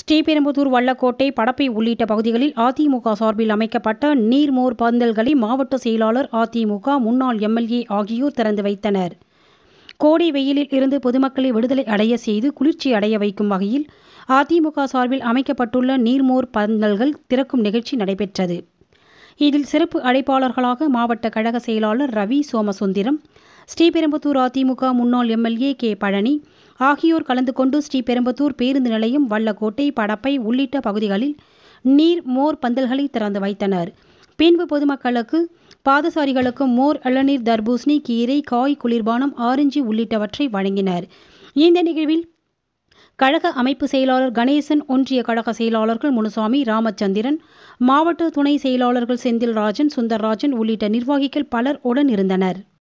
ஸ்ரீபெரும்புதூர் வல்லக்கோட்டை படப்பை உள்ளிட்ட பகுதிகளில் அதிமுக சார்பில் அமைக்கப்பட்ட நீர்மோர் பந்தல்களை மாவட்ட செயலாளர் அதிமுக முன்னாள் எம்எல்ஏ ஆகியோர் திறந்து வைத்தனர் கோடை வெயிலில் இருந்து பொதுமக்களை விடுதலை அடைய செய்து குளிர்ச்சி அடைய வைக்கும் வகையில் அதிமுக சார்பில் அமைக்கப்பட்டுள்ள நீர்மோர் பந்தல்கள் திறக்கும் நிகழ்ச்சி நடைபெற்றது இதில் சிறப்பு அழைப்பாளர்களாக மாவட்ட கழக செயலாளர் ரவி சோமசுந்தரம் ஸ்ரீபெரும்புதூர் அதிமுக முன்னாள் எம்எல்ஏ கே பழனி ஆகியோர் கலந்து கொண்டு ஸ்ரீபெரும்புதூர் பேருந்து நிலையம் வல்லக்கோட்டை படப்பை உள்ளிட்ட பகுதிகளில் நீர் மோர் பந்தல்களை திறந்து வைத்தனர் பின்பு பொதுமக்களுக்கு பாதசாரிகளுக்கு மோர் இளநீர் தர்பூசணி கீரை காய் குளிர்பானம் ஆரஞ்சு உள்ளிட்டவற்றை வழங்கினர் இந்த நிகழ்வில் கழக அமைப்பு செயலாளர் கணேசன் ஒன்றிய கழக செயலாளர்கள் முனுசாமி ராமச்சந்திரன் மாவட்ட துணை செயலாளர்கள் செந்தில்ராஜன் சுந்தர்ராஜன் உள்ளிட்ட நிர்வாகிகள் பலர் உடன் இருந்தனர்